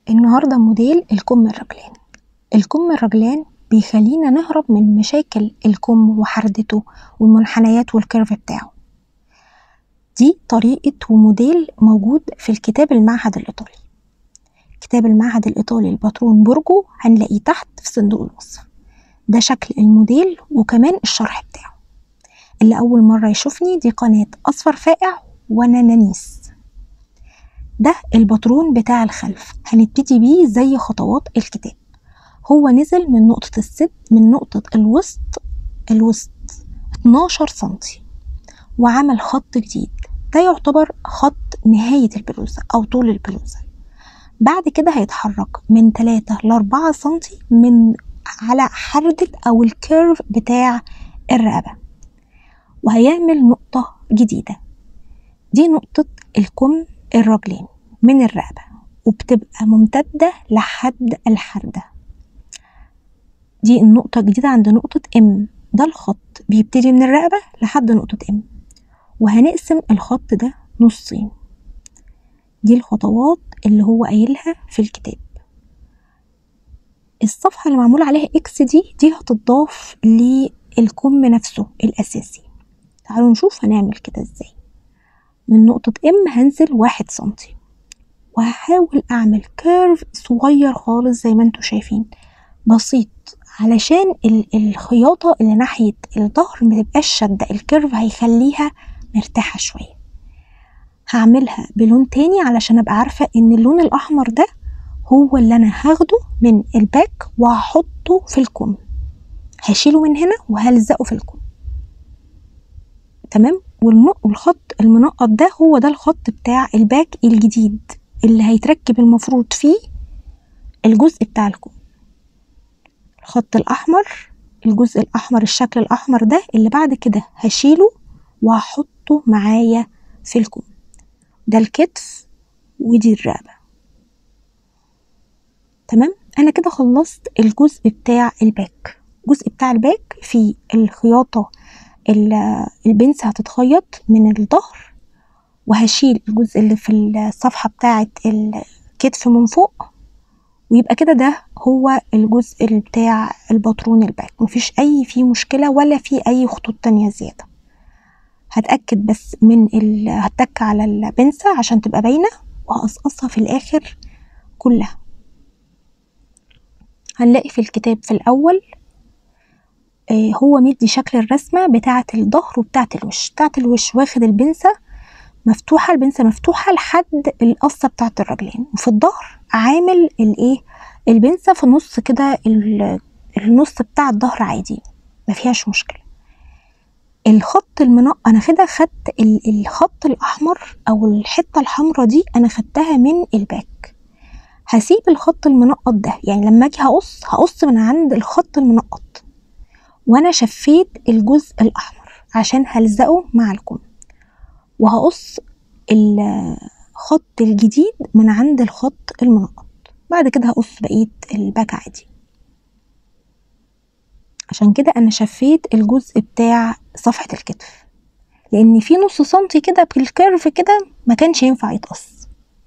النهاردة موديل الكم الرجلان الكم الرجلان بيخلينا نهرب من مشاكل الكم وحردته والمنحنيات والكيرف بتاعه دي طريقة وموديل موجود في الكتاب المعهد الإيطالي كتاب المعهد الإيطالي الباترون بورجو هنلاقيه تحت في صندوق الوصف ده شكل الموديل وكمان الشرح بتاعه اللي أول مرة يشوفني دي قناة أصفر فاقع وأنا نانيس ده الباترون بتاع الخلف هنبتدي بيه زي خطوات الكتاب هو نزل من نقطة الست من نقطة الوسط الوسط 12 سنتي وعمل خط جديد ده يعتبر خط نهاية البلوزة أو طول البلوزة بعد كده هيتحرك من 3 ل 4 سنتي من على حردة أو الكيرف بتاع الرقبة وهيعمل نقطة جديدة دي نقطة الكم الرجلين من الرقبة وبتبقى ممتدة لحد الحردة دي النقطة الجديدة عند نقطة ام ده الخط بيبتدي من الرقبة لحد نقطة ام وهنقسم الخط ده نصين دي الخطوات اللي هو قايلها في الكتاب الصفحة اللي معمول عليها اكس دي دي هتضاف للكم نفسه الأساسي تعالوا نشوف هنعمل كده ازاي من نقطة ام هنزل واحد سنتي وهحاول اعمل كيرف صغير خالص زي ما انتوا شايفين بسيط علشان الخياطة اللي ناحية الظهر متبقاش شادة الكيرف هيخليها مرتاحة شوية هعملها بلون تاني علشان ابقى عارفة ان اللون الاحمر ده هو اللي انا هاخده من الباك وهحطه في الكم هشيله من هنا وهلزقه في الكم تمام والخط المنقط ده هو ده الخط بتاع الباك الجديد اللي هيتركب المفروض فيه الجزء بتاع الكم الخط الأحمر الجزء الأحمر الشكل الأحمر ده اللي بعد كده هشيله وهحطه معايا في الكم ده الكتف ودي الرقبة تمام أنا كده خلصت الجزء بتاع الباك الجزء بتاع الباك في الخياطة البنس هتتخيط من الظهر وهشيل الجزء اللي في الصفحة بتاعة الكتف من فوق ويبقى كده ده هو الجزء بتاع الباترون الباك مفيش أي فيه مشكلة ولا فيه أي خطوط تانية زيادة هتأكد بس من ال... هتك على البنسة عشان تبقى باينة وهقصقصها في الآخر كلها هنلاقي في الكتاب في الأول هو مدي شكل الرسمة بتاعة الظهر وبتاعة الوش بتاعة الوش واخد البنسة مفتوحة البنسة مفتوحة لحد القصة بتاعة الرجلين وفي الظهر عامل الايه البنسة في النص كده النص بتاع الظهر عادي ما فيهاش مشكلة الخط المنق انا كده خدت الخط الاحمر او الحتة الحمراء دي انا خدتها من الباك هسيب الخط المنقط ده يعني لما اجي هقص هقص من عند الخط المنقط وانا شفيت الجزء الاحمر عشان هلزقه مع الكم وهقص الخط الجديد من عند الخط المنقط بعد كده هقص بقية الباك عادي عشان كده انا شفيت الجزء بتاع صفحة الكتف لان في نص سنتي كده بالكيرف كده ما كانش ينفع يتقص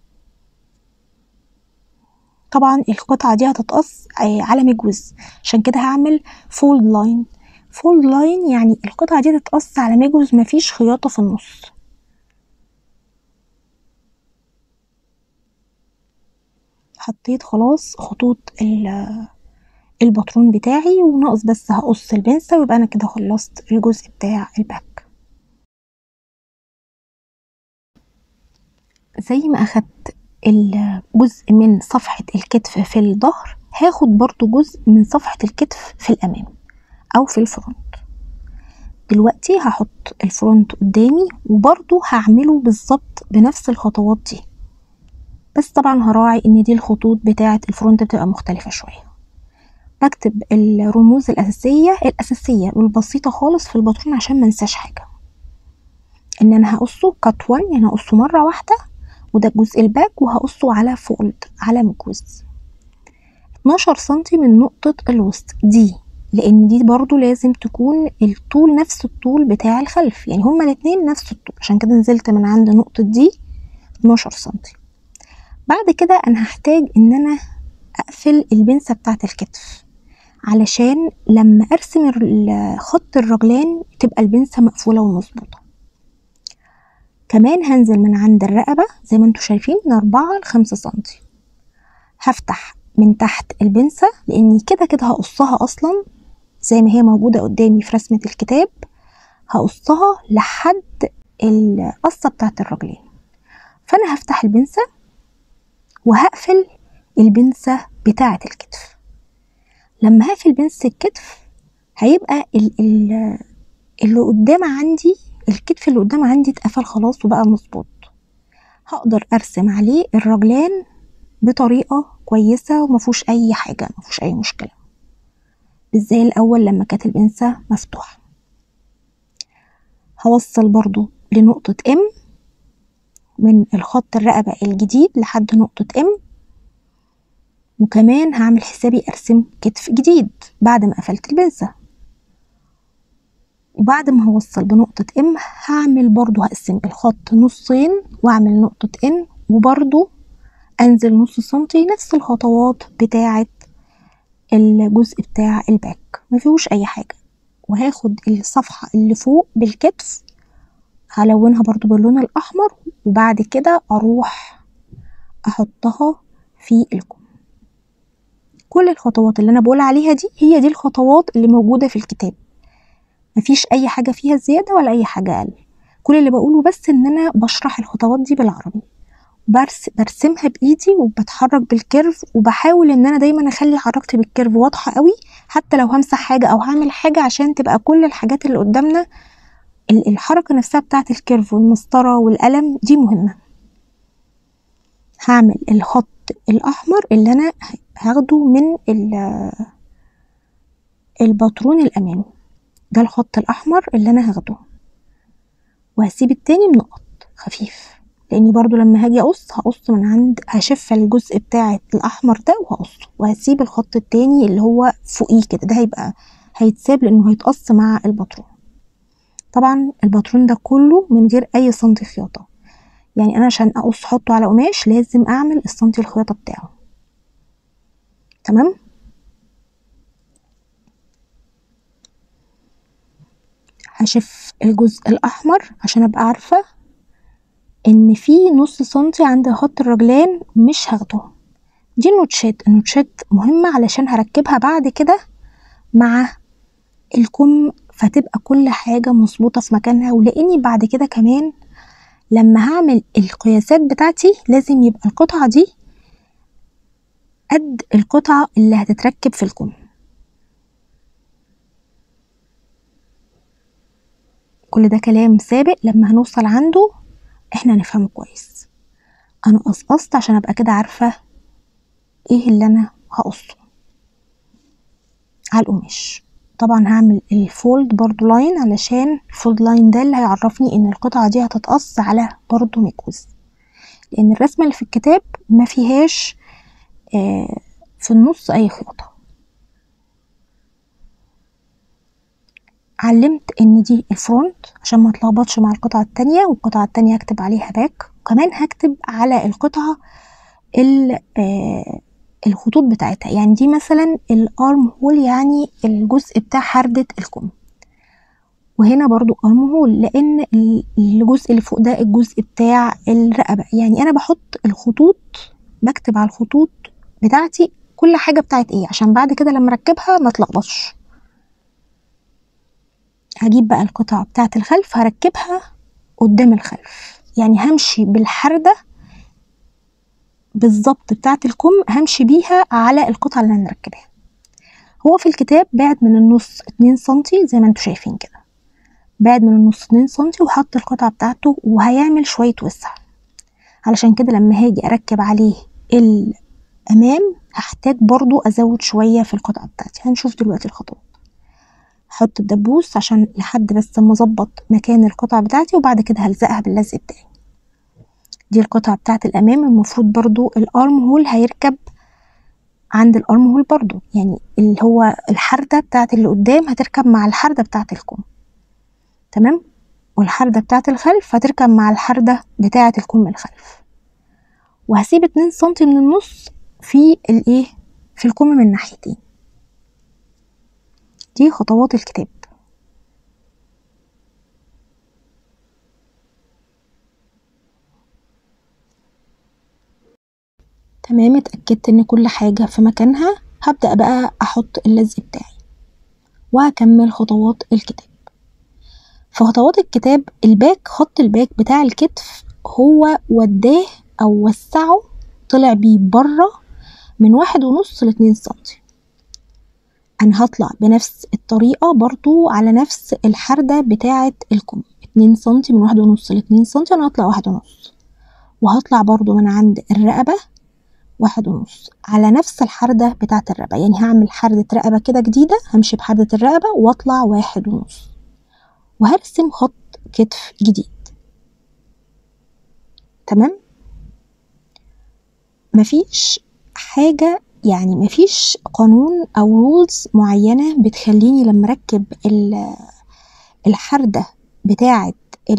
طبعا القطعة دي هتتقص على مجوز عشان كده هعمل فولد لاين فولد لاين يعني القطعة دي تتقص على مجوز مفيش خياطة في النص حطيت خلاص خطوط الباترون بتاعي وناقص بس هقص البنسة ويبقى انا كده خلصت الجزء بتاع الباك زي ما اخدت الجزء من صفحة الكتف في الظهر هاخد برضو جزء من صفحة الكتف في الأمام أو في الفرونت دلوقتي هحط الفرونت قدامي وبرضو هعمله بالظبط بنفس الخطوات دي بس طبعا هراعي ان دي الخطوط بتاعة الفرونت بتبقى مختلفة شوية بكتب الرموز الأساسية الأساسية والبسيطة خالص في الباترون عشان منساش حاجة ان انا هقصه كات 1 يعني هقصه مرة واحدة وده جزء الباك وهقصه على فولد على مجوز 12 سنتي من نقطة الوسط دي لان دي برضو لازم تكون الطول نفس الطول بتاع الخلف يعني هما الاتنين نفس الطول عشان كده نزلت من عند نقطة دي 12 سنتي بعد كده انا هحتاج ان انا اقفل البنسة بتاعة الكتف علشان لما ارسم خط الرجلان تبقى البنسة مقفولة ومظبوطة كمان هنزل من عند الرقبة زي ما انتوا شايفين من أربعة لخمسة سنتي هفتح من تحت البنسة لأني كده كده هقصها أصلا زي ما هي موجودة قدامي في رسمة الكتاب هقصها لحد القصة بتاعت الرجلين فأنا هفتح البنسة وهقفل البنسة بتاعة الكتف لما هقفل بنسة الكتف هيبقى ال ال اللي قدام عندي الكتف اللي قدام عندي اتقفل خلاص وبقى مظبوط هقدر ارسم عليه الرجلان بطريقة كويسة ومفهوش اي حاجة مفهوش اي مشكلة مش زي الاول لما كانت البنسة مفتوحة هوصل برضو لنقطة ام من الخط الرقبة الجديد لحد نقطة ام وكمان هعمل حسابي ارسم كتف جديد بعد ما قفلت البنسة وبعد ما هوصل بنقطة ام هعمل برضو هقسم الخط نصين واعمل نقطة ان وبرضو انزل نص سنتي نفس الخطوات بتاعة الجزء بتاع الباك مفيهوش اي حاجة وهاخد الصفحة اللي فوق بالكتف هلونها برضو باللون الاحمر وبعد كده اروح احطها في الكم كل الخطوات اللي انا بقول عليها دي هي دي الخطوات اللي موجودة في الكتاب مفيش اي حاجة فيها زيادة ولا اي حاجة اقل كل اللي بقوله بس ان انا بشرح الخطوات دي بالعربي برس برسمها بايدي وبتحرك بالكيرف وبحاول ان انا دايما اخلي حركتي بالكيرف واضحة قوي حتى لو همسح حاجة او هعمل حاجة عشان تبقى كل الحاجات اللي قدامنا الحركة نفسها بتاعة الكيرف والمسطرة والقلم دي مهمة هعمل الخط الأحمر اللي أنا هاخده من الباترون الأمامي ده الخط الأحمر اللي أنا هاخده وهسيب التاني بنقط خفيف لاني برضو لما هاجي اقص هقص من عند هشف الجزء بتاع الاحمر ده وهقصه وهسيب الخط التاني اللي هو فوقيه كده ده هيبقى هيتساب لانه هيتقص مع الباترون طبعا الباترون ده كله من غير اي سنتي خياطه يعني انا عشان اقص احطه على قماش لازم اعمل السنتي الخياطه بتاعه تمام هشف الجزء الاحمر عشان ابقى عارفه ان في نص سنتي عند خط الرجلان مش هاخده دي النوتشات النوتشات مهمة علشان هركبها بعد كده مع الكم فتبقى كل حاجة مظبوطة في مكانها ولاني بعد كده كمان لما هعمل القياسات بتاعتي لازم يبقى القطعة دي قد القطعة اللي هتتركب في الكم كل ده كلام سابق لما هنوصل عنده احنا نفهمه كويس انا قصقصت عشان ابقى كده عارفة ايه اللي انا هقصه على القماش طبعا هعمل الفولد برضو لاين علشان الفولد لاين ده اللي هيعرفني ان القطعة دي هتتقص على برضو ميكوز لان الرسمة اللي في الكتاب ما فيهاش آه في النص اي خياطة علمت ان دي الفرونت عشان ما اتلخبطش مع القطعة التانية والقطعة التانية هكتب عليها باك وكمان هكتب على القطعة آه الخطوط بتاعتها يعني دي مثلا الارم هول يعني الجزء بتاع حردة الكم وهنا برضو ارم هول لان الجزء اللي فوق ده الجزء بتاع الرقبة يعني انا بحط الخطوط بكتب على الخطوط بتاعتي كل حاجة بتاعت ايه عشان بعد كده لما اركبها ما تلخبطش هجيب بقى القطعة بتاعة الخلف هركبها قدام الخلف يعني همشي بالحردة بالظبط بتاعة الكم همشي بيها على القطعة اللي انا مركباها هو في الكتاب بعد من النص اتنين سنتي زي ما انتوا شايفين كده بعد من النص اتنين سنتي وحط القطعة بتاعته وهيعمل شوية وسع علشان كده لما هاجي اركب عليه الامام هحتاج برضو ازود شوية في القطعة بتاعتي هنشوف دلوقتي الخطوات هحط الدبوس عشان لحد بس ما اظبط مكان القطعة بتاعتي وبعد كده هلزقها باللزق بتاعي دي القطعة بتاعت الامام المفروض برضو الارم هول هيركب عند الارم هول برضو يعني اللي هو الحردة بتاعت اللي قدام هتركب مع الحردة بتاعت الكم تمام والحردة بتاعت الخلف هتركب مع الحردة بتاعت الكم الخلف وهسيب اتنين سنتي من النص في الايه في الكم من ناحيتين دي خطوات الكتاب تمام اتأكدت ان كل حاجة في مكانها هبدأ بقى احط اللزق بتاعي وهكمل خطوات الكتاب في خطوات الكتاب الباك خط الباك بتاع الكتف هو وداه او وسعه طلع بيه بره من واحد ونص لاتنين سنتي انا هطلع بنفس الطريقة برضو على نفس الحردة بتاعة الكم اتنين سنتي من واحد ونص لاتنين سنتي انا هطلع واحد ونص وهطلع برضو من عند الرقبة واحد ونص على نفس الحردة بتاعة الرقبة يعني هعمل حردة رقبة كده جديدة همشي بحردة الرقبة واطلع واحد ونص وهرسم خط كتف جديد تمام مفيش حاجة يعني مفيش قانون أو رولز معينة بتخليني لما أركب الحردة بتاعة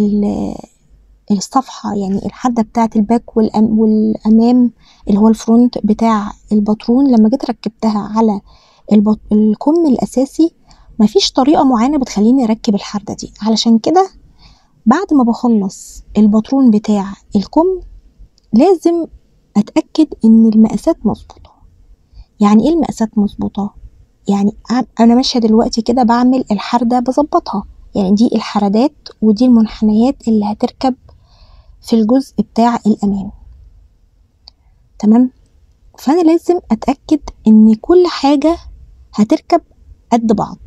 الصفحة يعني الحردة بتاعة الباك والأمام اللي هو الفرونت بتاع الباترون لما جيت ركبتها على الكم الأساسي مفيش طريقة معينة بتخليني أركب الحردة دي علشان كده بعد ما بخلص الباترون بتاع الكم لازم أتأكد إن المقاسات مظبوطة يعني إيه المقاسات مظبوطة؟ يعني أنا ماشية دلوقتي كده بعمل الحردة بظبطها يعني دي الحردات ودي المنحنيات اللي هتركب في الجزء بتاع الأمام تمام فأنا لازم أتأكد إن كل حاجة هتركب قد بعض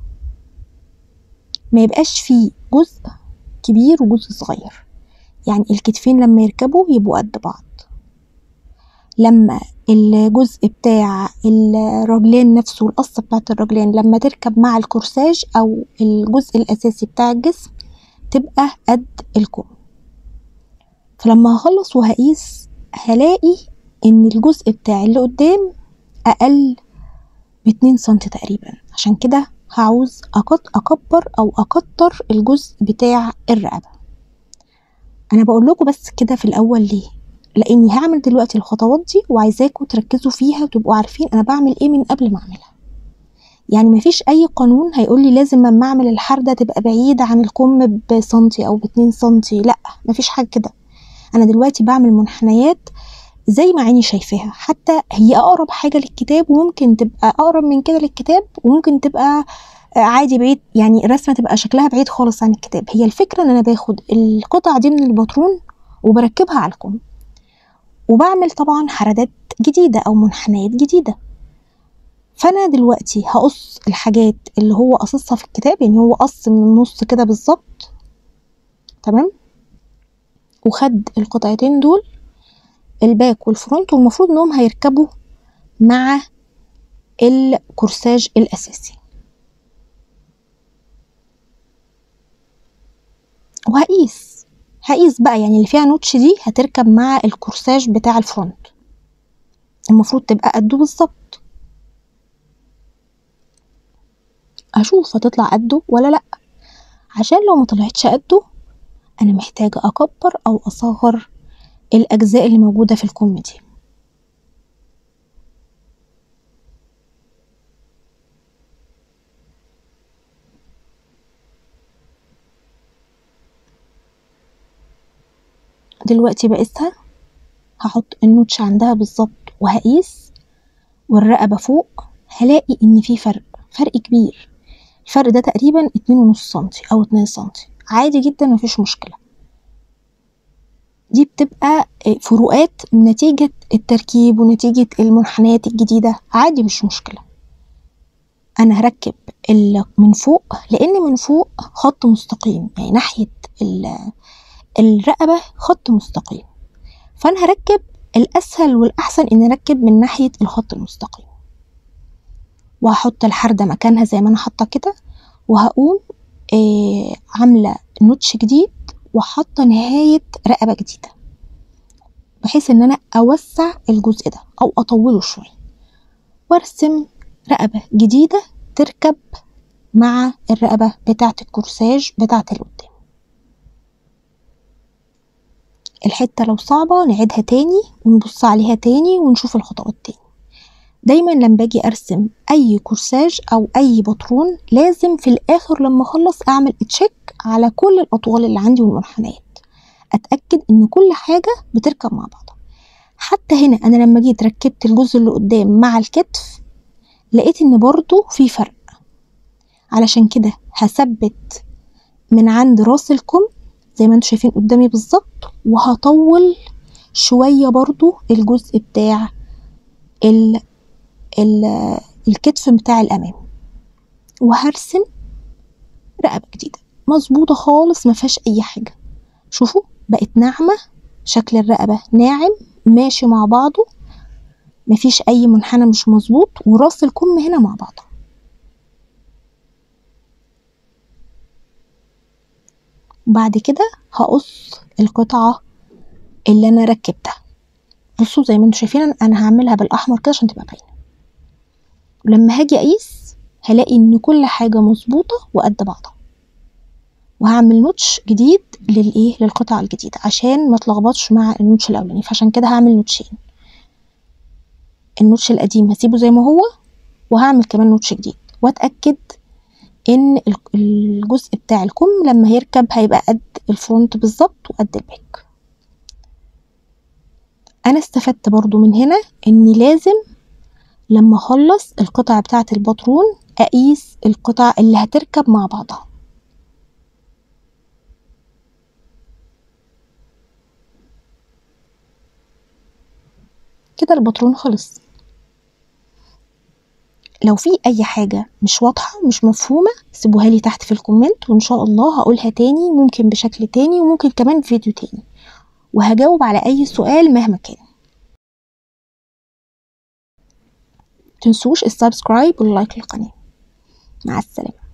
ما يبقاش فيه جزء كبير وجزء صغير يعني الكتفين لما يركبوا يبقوا قد بعض لما الجزء بتاع الرجلين نفسه القصة بتاعت الرجلين لما تركب مع الكورساج أو الجزء الأساسي بتاع الجسم تبقى قد الكم فلما هخلص وهقيس هلاقي إن الجزء بتاعي اللي قدام أقل باتنين سنتي تقريبا عشان كده هعوز أكبر أو أكتر الجزء بتاع الرقبة أنا بقول لكم بس كده في الأول ليه لاني هعمل دلوقتي الخطوات دي وعايزاكم تركزوا فيها وتبقوا عارفين انا بعمل ايه من قبل ما اعملها يعني مفيش اي قانون هيقول لي لازم لما اعمل الحرده تبقى بعيده عن الكم بسنتي او باتنين سنتي لا مفيش حاجه كده انا دلوقتي بعمل منحنيات زي ما عيني شايفاها حتى هي اقرب حاجه للكتاب وممكن تبقى اقرب من كده للكتاب وممكن تبقى عادي بعيد يعني الرسمه تبقى شكلها بعيد خالص عن الكتاب هي الفكره ان انا باخد القطع دي من الباترون وبركبها على الكم وبعمل طبعا حردات جديدة أو منحنيات جديدة فأنا دلوقتي هقص الحاجات اللي هو قصصها في الكتاب يعني هو قص من النص كده بالظبط تمام وخد القطعتين دول الباك والفرونت والمفروض انهم هيركبوا مع الكورساج الأساسي وهقيس هقيس بقى يعني اللي فيها نوتش دي هتركب مع الكورساج بتاع الفرونت المفروض تبقى قده بالظبط اشوف هتطلع قده ولا لا عشان لو ما طلعتش قده انا محتاجة اكبر او اصغر الاجزاء اللي موجودة في الكم دي دلوقتي بقيسها هحط النوتش عندها بالظبط وهقيس والرقبة فوق هلاقي ان في فرق فرق كبير الفرق ده تقريبا اتنين ونص سنتي او اتنين سنتي عادي جدا مفيش مشكلة دي بتبقى فروقات نتيجة التركيب ونتيجة المنحنيات الجديدة عادي مش مشكلة أنا هركب من فوق لأن من فوق خط مستقيم يعني ناحية الرقبة خط مستقيم فأنا هركب الأسهل والأحسن إن أركب من ناحية الخط المستقيم وهحط الحردة مكانها زي ما أنا حاطة كده وهقوم آه عاملة نوتش جديد وحاطة نهاية رقبة جديدة بحيث إن أنا أوسع الجزء ده أو أطوله شوية وأرسم رقبة جديدة تركب مع الرقبة بتاعة الكورساج بتاعة القدام الحتة لو صعبة نعيدها تاني ونبص عليها تاني ونشوف الخطوات تاني دايما لما باجي ارسم اي كورساج او اي باترون لازم في الاخر لما اخلص اعمل تشيك على كل الاطوال اللي عندي والمنحنيات اتاكد ان كل حاجه بتركب مع بعضها حتى هنا انا لما جيت ركبت الجزء اللي قدام مع الكتف لقيت ان برضو في فرق علشان كده هثبت من عند راس الكم زي ما انتم شايفين قدامي بالظبط وهطول شوية برضو الجزء بتاع ال ال الكتف بتاع الأمام وهرسم رقبة جديدة مظبوطة خالص ما فيهاش أي حاجة شوفوا بقت ناعمة شكل الرقبة ناعم ماشي مع بعضه مفيش أي منحنى مش مظبوط وراس الكم هنا مع بعضها بعد كده هقص القطعة اللي أنا ركبتها بصوا زي ما انتوا شايفين أنا هعملها بالأحمر كده عشان تبقى باينة ولما هاجي أقيس هلاقي إن كل حاجة مظبوطة وقد بعضها وهعمل نوتش جديد للإيه للقطعة الجديدة عشان ما تلخبطش مع النوتش الأولاني فعشان كده هعمل نوتشين النوتش القديم هسيبه زي ما هو وهعمل كمان نوتش جديد واتأكد ان الجزء بتاع الكم لما هيركب هيبقى قد الفرونت بالظبط وقد الباك انا استفدت برضو من هنا اني لازم لما اخلص القطع بتاعه الباترون اقيس القطع اللي هتركب مع بعضها كده الباترون خلص لو في اي حاجة مش واضحة مش مفهومة سيبوها لي تحت في الكومنت وان شاء الله هقولها تاني ممكن بشكل تاني وممكن كمان فيديو تاني وهجاوب على اي سؤال مهما كان تنسوش السبسكرايب واللايك للقناة مع السلامة